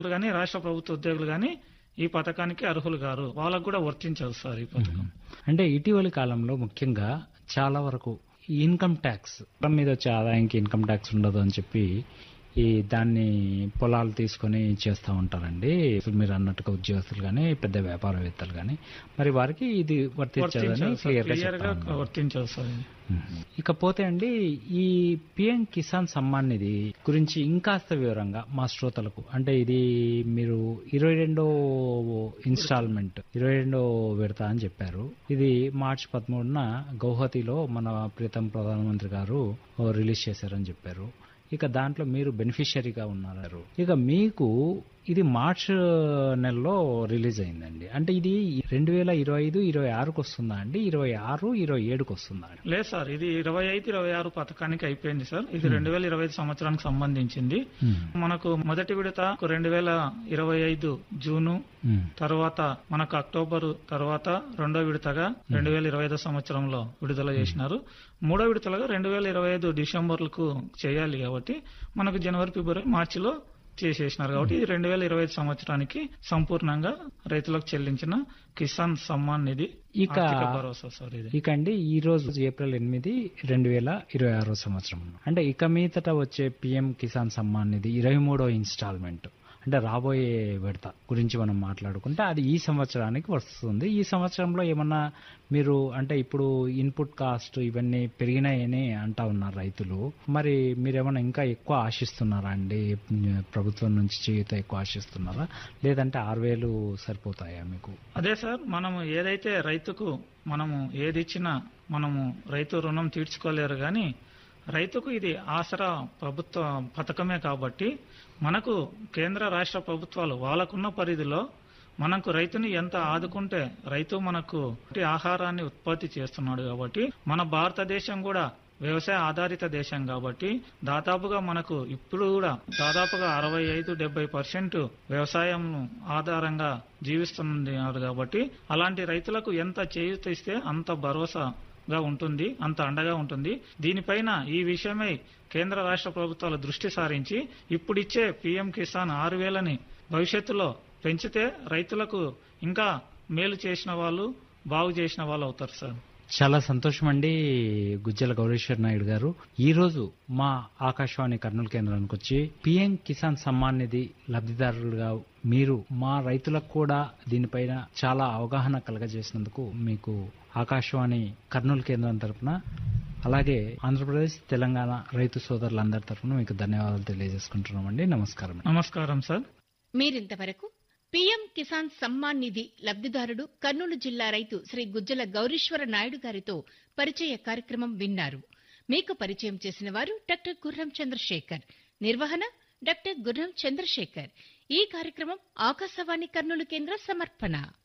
కానీ రాష్ట్ర ప్రభుత్వ ఉద్యోగులు కానీ ఈ పథకానికి అర్హులు గారు వాళ్ళకు కూడా వర్తించదు సార్ ఈ పథకం అంటే ఇటీవలి కాలంలో ముఖ్యంగా చాలా వరకు ఈ ఇన్కమ్ ట్యాక్స్ పొలం మీద వచ్చే ఆదాయానికి ఇన్కమ్ ట్యాక్స్ ఉండదు అని చెప్పి ఈ దాన్ని పొలాలు తీసుకొని చేస్తూ ఉంటారండి ఇప్పుడు మీరు అన్నట్టుగా ఉద్యోగస్తులు కానీ పెద్ద వ్యాపారవేత్తలు కానీ మరి వారికి ఇది వర్తించదని వర్తించదు సార్ క్లియర్ గా క్లియర్ గా చెప్తా ఉన్నారు. వర్తించదు సార్ ఇది. మ్మ్. ఇకపోతే అండి ఈ పిఎం కిసాన్ సమ్మాన్ నిధి గురించి ఇంకాస్త వివరంగా మా శ్రోతలకు అంటే ఇది మీరు ఇరవై రెండో ఇన్స్టాల్మెంట్ ఇరవై రెండో విడత అని చెప్పారు ఇది మార్చి పదమూడున గౌహతిలో మన ప్రీతం ప్రధానమంత్రి గారు రిలీజ్ చేశారని చెప్పారు ఇక దాంట్లో మీరు బెనిఫిషియరీగా ఉన్నారు ఇక మీకు ఇది మార్చ్ నెలలో రిలీజ్ అయిందండి అంటే ఇది రెండు వేల ఇరవై ఐదు ఇరవై ఆరుకు వస్తుందా అండి ఇరవై ఆరు ఇరవై ఏడుకు వస్తుందా అండి లేదు సార్ ఇది ఇరవై ఐదు ఇరవై ఆరు పథకానికి అయిపోయింది సార్ ఇది రెండు వేల ఇరవై ఐదు సంవత్సరానికి సంబంధించింది మనకు మొదటి విడత రెండు వేల ఇరవై ఐదు జూను మ్మ్. తర్వాత మనకు అక్టోబర్ తర్వాత రెండో విడతగా రెండు వేల ఇరవై ఐదో సంవత్సరంలో విడుదల చేసినారు మూడో విడతలుగా రెండు వేల ఇరవై ఐదు డిసెంబర్లకు చేయాలి కాబట్టి మనకు జనవరి ఫిబ్రవరి మార్చిలో చేసేసినారు కాబట్టి ఇది రెండు వేల ఇరవై ఐదు సంవత్సరానికి సంపూర్ణంగా రైతులకు చెల్లించిన కిసాన్ సమ్మాన్ నిధి ఇక ఆర్థిక భరోసా సార్ ఇది ఇక అండి ఈ రోజు ఏప్రిల్ ఎనిమిది రెండు వేల ఇరవై ఆరో సంవత్సరం అంటే ఇక మీదట వచ్చే పిఎం కిసాన్ సమ్మాన్ నిధి ఇరవై మూడో ఇన్స్టాల్మెంట్ అంటే రాబోయే విడత గురించి మనం మాట్లాడుకుంటే అది ఈ సంవత్సరానికి వస్తుంది ఈ సంవత్సరంలో ఏమన్నా మీరు అంటే ఇప్పుడు ఇన్పుట్ కాస్ట్ ఇవన్నీ పెరిగినాయని అంటా ఉన్నారు రైతులు మరి మీరేమన్నా ఇంకా ఎక్కువ ఆశిస్తున్నారా అండి ప్రభుత్వం నుంచి చేయుత ఎక్కువ ఆశిస్తున్నారా లేదంటే ఆరు వేలు సరిపోతాయా మీకు అదే సార్ మనము ఏదైతే రైతుకు మనము ఏది ఇచ్చినా మనము రైతు రుణం తీర్చుకోలేరు కానీ రైతుకు ఇది ఆసరా ప్రభుత్వ పథకమే కాబట్టి మనకు కేంద్ర రాష్ట్ర ప్రభుత్వాలు వాళ్ళకున్న పరిధిలో మనకు రైతుని ఎంత ఆదుకుంటే రైతు మనకు ఆహారాన్ని ఉత్పత్తి చేస్తున్నాడు కాబట్టి మన భారతదేశం కూడా వ్యవసాయ ఆధారిత దేశం కాబట్టి దాదాపుగా మనకు ఇప్పుడు కూడా దాదాపుగా అరవై ఐదు డెబ్బై పర్సెంట్ వ్యవసాయం ఆధారంగా జీవిస్తున్నారు కాబట్టి అలాంటి రైతులకు ఎంత చేయూత ఇస్తే అంత భరోసాగా ఉంటుంది అంత అండగా ఉంటుంది దీనిపైన ఈ విషయమై కేంద్ర రాష్ట్ర ప్రభుత్వాలు దృష్టి సారించి ఇప్పుడిచ్చే పీఎం కిసాన్ ఆరు వేలని భవిష్యత్తులో పెంచితే రైతులకు ఇంకా మేలు చేసిన వాళ్ళు బాగు చేసిన వాళ్ళు అవుతారు సార్ చాలా సంతోషం అండి గుజ్జల గౌరీశ్వర్ నాయుడు గారు ఈ రోజు మా ఆకాశవాణి కర్నూలు కేంద్రానికి వచ్చి పిఎం కిసాన్ సమ్మాన్ నిధి లబ్ధిదారులుగా మీరు మా రైతులకు కూడా దీనిపైన చాలా అవగాహన కలగజేసినందుకు మీకు ఆకాశవాణి కర్నూలు కేంద్రం తరపున అలాగే ఆంధ్రప్రదేశ్ తెలంగాణ రైతు సోదరులందరి తరపున మీకు ధన్యవాదాలు తెలియజేసుకుంటున్నామండి నమస్కారం నమస్కారం సార్ మీరింతవరకు పీఎం కిసాన్ సమ్మాన్ నిధి లబ్ధిదారుడు కర్నూలు జిల్లా రైతు శ్రీ గుజ్జల గౌరీశ్వర నాయుడు గారితో పరిచయ కార్యక్రమం విన్నారు మీకు పరిచయం చేసిన వారు డాక్టర్ గుర్రం చంద్రశేఖర్ నిర్వహణ డాక్టర్ గుర్రం చంద్రశేఖర్ ఈ కార్యక్రమం ఆకాశవాణి కర్నూలు కేంద్ర సమర్పణ